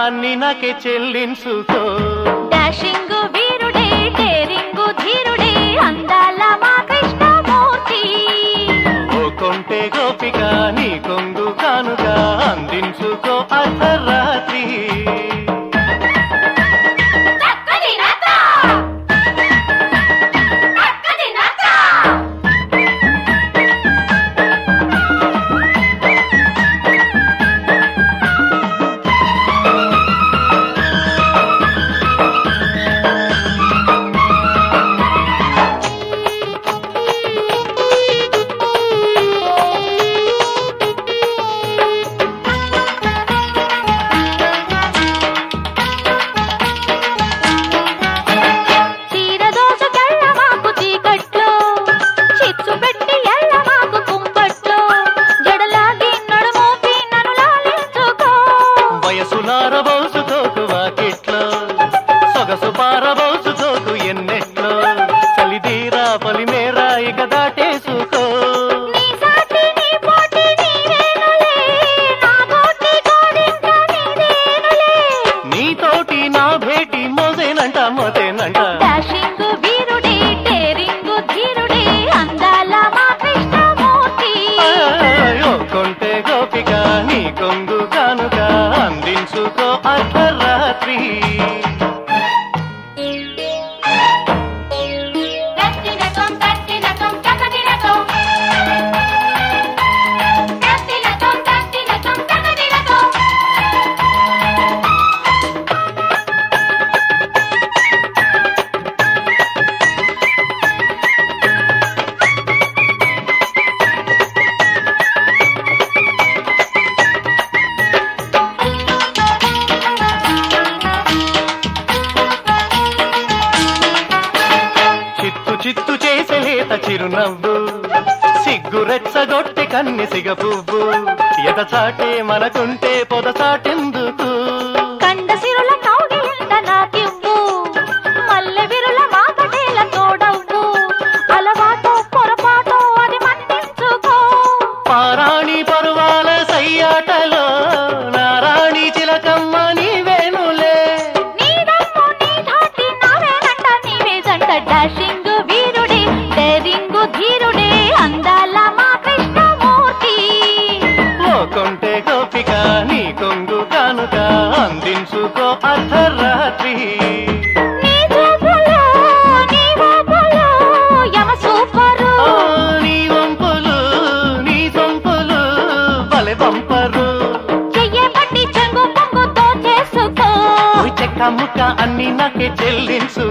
అన్ని నాకే చెల్లించుకో డాషింగ్ వీరుడే డేరింగు ధీరుడే అందాల మా కృష్ణమూర్తి ఓ కొంటే గోపిక నీ కొంగు కానుగా అందించుకో అర్ధరాత్రి చీర దోసుకెళ్ళ మాకు చీకట్లో చిచ్చు పెట్టి ఎళ్ళ మాకు కుంపట్లో జడలాగి నడుమోపి నన్ను లాలించుకో వయసులారబోసుకోకు వాకిట్లో సొగసు పారబోసుకోకు ఎన్నెట్లో చలిదీరా పొలిమేరా ఇక దాటేసుకో నీ సాటి నీ పోటీ నీవేనులే నా గోటి గోడింక నీదేనులే నీతోటి నా భేటీ మోసేనంట మోసేనంట డాషింగ్ వీరుడే డేరింగు ధీరుడే అందాల మా కృష్ణమూర్తి అయ్యో కొంటే గోపిక నీ కొంగు కానుక అందించుకో అర్ధరాత్రి కత్తినకం కత్తినకం కకదినకం కత్తినకం కత్తినకం కకదినకం చిత్తు చిత్తు చేసే లేత చిరునవ్వు సిగ్గు రెచ్చగొట్టె కన్నె సిగ పువ్వు ఎద చాటే మనకుంటే పొద చాటెందుకు కండ సిరుల కౌగిలింత నాకివ్వు మల్లె విరుల మాకటేల తోడవ్వు అలవాటు పొరపాటు అది మన్నించుకో పారాణి పరువాల సయ్యాటలో నారాణి చిలకమ్మ నీవేనులే నీ దమ్ము నీ ధాటి నావేనంట నీవే జంట డాషింగ్ వీరుడే డేరింగు ధీరుడే అందాల మా కృష్ణమూర్తి ఓ కొంటే గోపిక నీ కొంగు కానుక అందించుకో అర్ధరాత్రి నీ చూపులో నీ ఊపులో యమ సూపరు ఓ నీ వంపులు నీ సొంపులు బలె పంపరు చెయ్యే పట్టి చెంగు పొంగుతో చేసుకో చెక్క ముక్క అన్ని నాకే చెల్లించు